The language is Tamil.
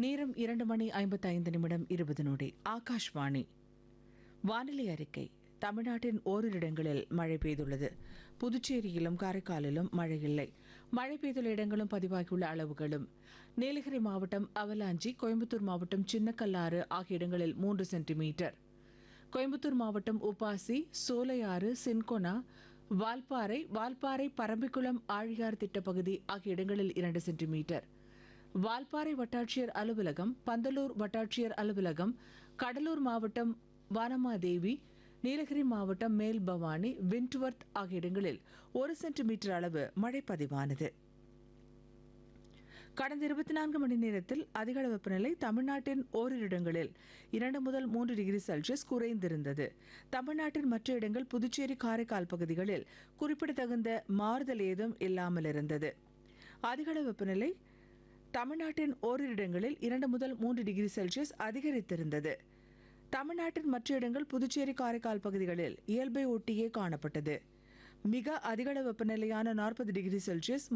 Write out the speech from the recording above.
நேரம் இரண்டு மணி ஐம்பத்தைந்து நிமிடம் இருபது நொடி ஆகாஷ்வாணி வானிலை அறிக்கை தமிழ்நாட்டின் ஓரிரு இடங்களில் மழை பெய்துள்ளது புதுச்சேரியிலும் காரைக்காலிலும் மழை இல்லை மழை பெய்துள்ள இடங்களும் பதிவாகியுள்ள அளவுகளும் நீலகிரி மாவட்டம் அவலாஞ்சி கோயம்புத்தூர் மாவட்டம் சின்னக்கல்லாறு ஆகிய இடங்களில் மூன்று சென்டிமீட்டர் கோயம்புத்தூர் மாவட்டம் உப்பாசி சோலையாறு சின்கொனா வால்பாறை வால்பாறை பரம்பிக்குளம் ஆழியார் திட்டப்பகுதி ஆகிய இடங்களில் இரண்டு சென்டிமீட்டர் வால்பாறை வட்டாட்சியர் அலுவலகம் பந்தலூர் வட்டாட்சியர் அலுவலகம் கடலூர் மாவட்டம் வானமாதேவி நீலகிரி மாவட்டம் மேல் பவானி விண்ட்வர்த் ஆகிய இடங்களில் ஒரு சென்டிமீட்டர் அளவு மழை பதிவானது கடந்த இருபத்தி நான்கு மணி நேரத்தில் அதிகள வெப்பநிலை தமிழ்நாட்டின் ஓரிரு இடங்களில் இரண்டு முதல் மூன்று டிகிரி செல்சியஸ் குறைந்திருந்தது தமிழ்நாட்டின் மற்ற இடங்கள் புதுச்சேரி காரைக்கால் பகுதிகளில் குறிப்பிடத்தகுந்த மாறுதல் ஏதும் இல்லாமல் இருந்தது அதிகள வெப்பநிலை தமிழ்நாட்டின் ஓரிரு இடங்களில் இரண்டு முதல் மூன்று டிகிரி செல்சியஸ் அதிகரித்திருந்தது தமிழ்நாட்டின் மற்ற இடங்கள் புதுச்சேரி காரைக்கால் பகுதிகளில் இயல்பை ஒட்டியே காணப்பட்டது மிக அதிகள வெப்பநிலையான நாற்பது டிகிரி செல்சியஸ்